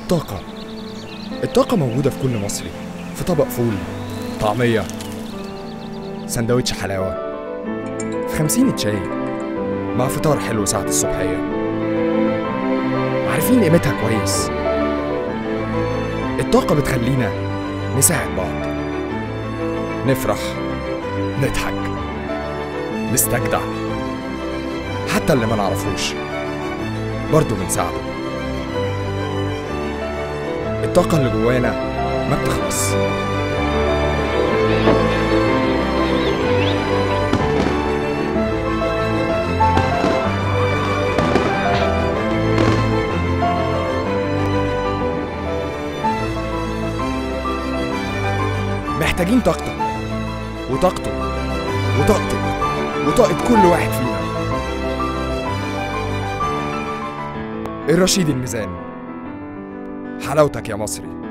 الطاقة الطاقة موجودة في كل مصري في طبق فول طعمية سندوتش حلاوة في خمسين شاي مع فطار حلو ساعة الصبحية عارفين قيمتها كويس الطاقة بتخلينا نساعد بعض نفرح نضحك نستجدع حتى اللي ما نعرفوش برضه بنساعده الطاقة اللي جوانا ما بتخلص محتاجين طاقتك وطاقته وطاقتك وطاقة كل واحد فينا الرشيد الميزان حلاوتك يا مصري